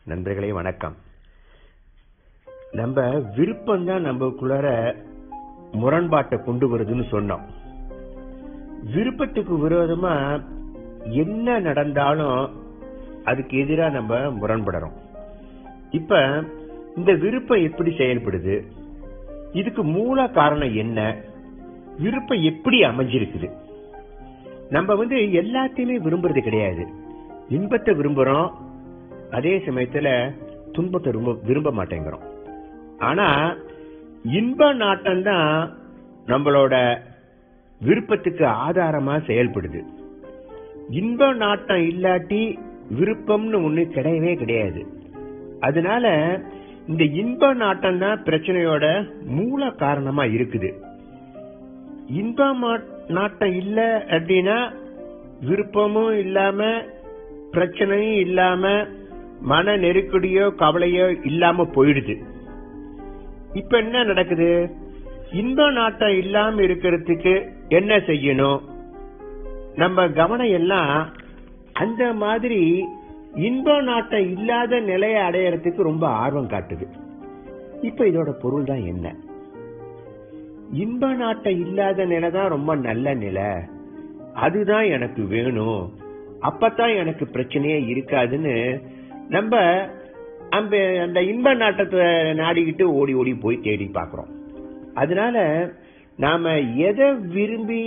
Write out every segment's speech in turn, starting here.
நண்பர்களே வணக்கம் நம்ம விருப்பம் தான் நம்மக்குள்ளார முரண்பாட்டை கொண்டு வருதுன்னு சொன்னோம் விருப்பத்துக்கு விரோதமா என்ன நடந்தாலும் அதுக்கு எதிரா நம்ம முரண்படுறோம் இப்ப இந்த விருப்பம் எப்படி செயல்படுது இதுக்கு மூல காரணம் என்ன விருப்பம் எப்படி அமைஞ்சிருக்குது நம்ம வந்து எல்லாத்தையுமே விரும்புறது கிடையாது இன்பத்தை விரும்புறோம் அதே சமயத்துல துன்பத்தை ரொம்ப விரும்ப மாட்டேங்கிறோம் ஆனா இன்ப நாட்டம் தான் நம்மளோட விருப்பத்துக்கு ஆதாரமா செயல்படுது இன்ப நாட்டம் இல்லாட்டி விருப்பம்னு ஒண்ணு கிடையவே கிடையாது அதனால இந்த இன்ப நாட்டம் தான் பிரச்சனையோட மூல காரணமா இருக்குது இன்ப நாட்டம் இல்ல அப்படின்னா விருப்பமும் இல்லாம பிரச்சனையும் இல்லாம மன நெருக்கடியோ கவலையோ இல்லாம போயிடுது இப்ப என்ன நடக்குது இன்ப நாட்டம் இல்லாம இருக்கிறதுக்கு என்ன செய்யணும் நம்ம கவனம் எல்லாம் அந்த மாதிரி இன்ப நாட்டம் இல்லாத நிலையை அடையறதுக்கு ரொம்ப ஆர்வம் காட்டுது இப்ப இதோட பொருள் தான் என்ன இன்ப நாட்டம் இல்லாத நிலை தான் ரொம்ப நல்ல நிலை அதுதான் எனக்கு வேணும் அப்பதான் எனக்கு பிரச்சனையே இருக்காதுன்னு நம்ம அந்த அந்த இன்ப நாட்டத்தை நாடிக்கிட்டு ஓடி ஓடி போய் தேடி பார்க்கிறோம் அதனால நாம எதை விரும்பி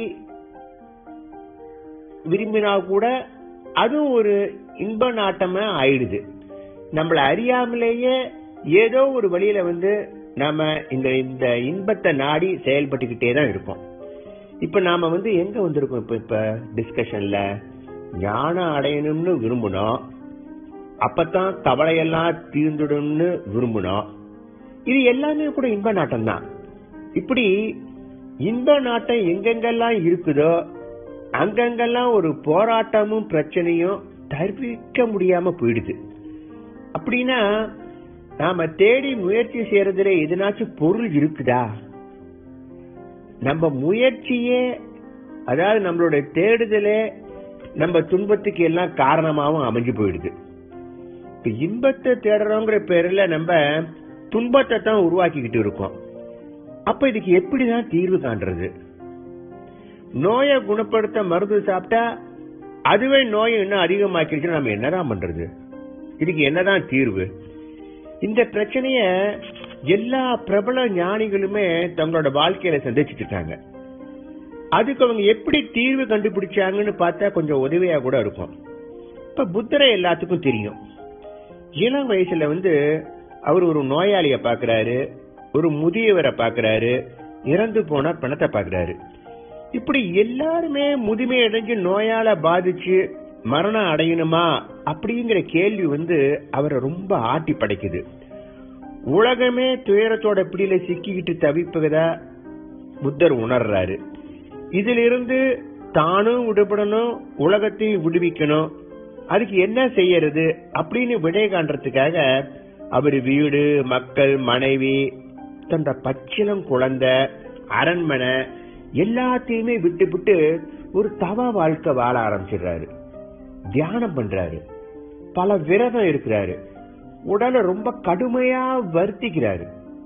விரும்பினா கூட அதுவும் ஒரு இன்ப நாட்டமா ஆயிடுது நம்மள அறியாமலேயே ஏதோ ஒரு வழியில வந்து நாம இந்த இந்த இன்பத்தை நாடி செயல்பட்டுக்கிட்டே தான் இருக்கோம் இப்ப நாம வந்து எங்க வந்திருக்கோம் இப்ப இப்ப டிஸ்கஷன்ல ஞானம் அடையணும்னு விரும்பணும் அப்பதான் கவலையெல்லாம் தீர்ந்துடும்னு விரும்பணும் இது எல்லாமே கூட இன்ப நாட்டம் தான் இப்படி இன்ப நாட்டம் எங்கெங்கெல்லாம் இருக்குதோ அங்கங்கெல்லாம் ஒரு போராட்டமும் பிரச்சனையும் தவிர்க்க முடியாம போயிடுது அப்படின்னா நாம தேடி முயற்சி செய்யறதுல எதுனாச்சும் பொருள் இருக்குதா நம்ம முயற்சியே அதாவது நம்மளுடைய தேடுதலே நம்ம துன்பத்துக்கு எல்லாம் காரணமாவும் அமைஞ்சு போயிடுது இப்ப இன்பத்தை தேடுறோங்கிற பேர்ல நம்ம துன்பத்தை தான் உருவாக்கிக்கிட்டு இருக்கோம் அப்ப இதுக்கு எப்படிதான் தீர்வு காண்றது நோயை குணப்படுத்த மருந்து சாப்பிட்டா அதுவே நோயை இன்னும் அதிகமாக்கிடுச்சு நம்ம என்னதான் பண்றது இதுக்கு என்னதான் தீர்வு இந்த பிரச்சனைய எல்லா பிரபல ஞானிகளுமே தங்களோட வாழ்க்கையில சந்திச்சுட்டு இருக்காங்க அதுக்கு அவங்க எப்படி தீர்வு கண்டுபிடிச்சாங்கன்னு பார்த்தா கொஞ்சம் உதவியா கூட இருக்கும் இப்ப புத்தரை எல்லாத்துக்கும் தெரியும் இளம் வயசுல வந்து அவர் ஒரு நோயாளிய பாக்குறாரு ஒரு முதியவரை பாக்குறாரு இறந்து போன பணத்தை பாக்குறாரு இப்படி எல்லாருமே முதுமை அடைஞ்சு நோயால பாதிச்சு மரணம் அடையணுமா அப்படிங்கிற கேள்வி வந்து அவரை ரொம்ப ஆட்டி படைக்குது உலகமே துயரத்தோட பிடியில சிக்கிக்கிட்டு தவிப்பதா புத்தர் உணர்றாரு இதிலிருந்து தானும் விடுபடணும் உலகத்தையும் விடுவிக்கணும் அதுக்கு என்ன செய்யறது அப்படின்னு விடை காண்றதுக்காக அவர் வீடு மக்கள் மனைவி தந்த பச்சிலம் குழந்தை அரண்மனை எல்லாத்தையுமே விட்டு விட்டு ஒரு தவ வாழ்க்கை வாழ ஆரம்பிச்சிடுறாரு தியானம் பண்றாரு பல விரதம் இருக்கிறாரு உடலை ரொம்ப கடுமையா வருத்திக்கிறாரு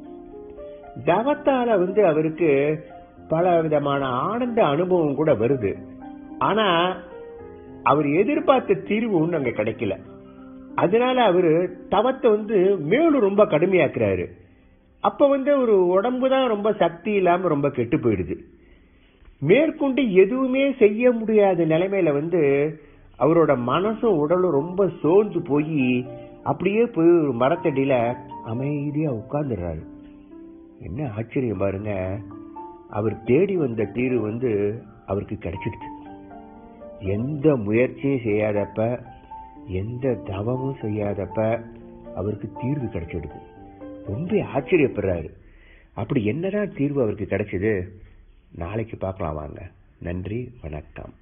தவத்தால வந்து அவருக்கு பல விதமான ஆனந்த அனுபவம் கூட வருது ஆனா அவர் எதிர்பார்த்த தீர்வு ஒண்ணு அங்க கிடைக்கல அதனால அவரு தவத்தை வந்து மேலும் ரொம்ப கடுமையாக்குறாரு அப்ப வந்து ஒரு உடம்பு தான் ரொம்ப சக்தி இல்லாம ரொம்ப கெட்டு போயிடுது மேற்கொண்டு எதுவுமே செய்ய முடியாத நிலைமையில வந்து அவரோட மனசும் உடலும் ரொம்ப சோர்ந்து போய் அப்படியே போய் ஒரு மரத்தடியில அமைதியா உட்கார்ந்துடுறாரு என்ன ஆச்சரியம் பாருங்க அவர் தேடி வந்த தீர்வு வந்து அவருக்கு கிடைச்சிடுச்சு எந்த முயற்சியும் செய்யாதப்ப எந்த தவமும் செய்யாதப்ப அவருக்கு தீர்வு கிடைச்சிடுது ரொம்ப ஆச்சரியப்படுறாரு அப்படி என்னதான் தீர்வு அவருக்கு கிடைச்சது நாளைக்கு பார்க்கலாம் வாங்க நன்றி வணக்கம்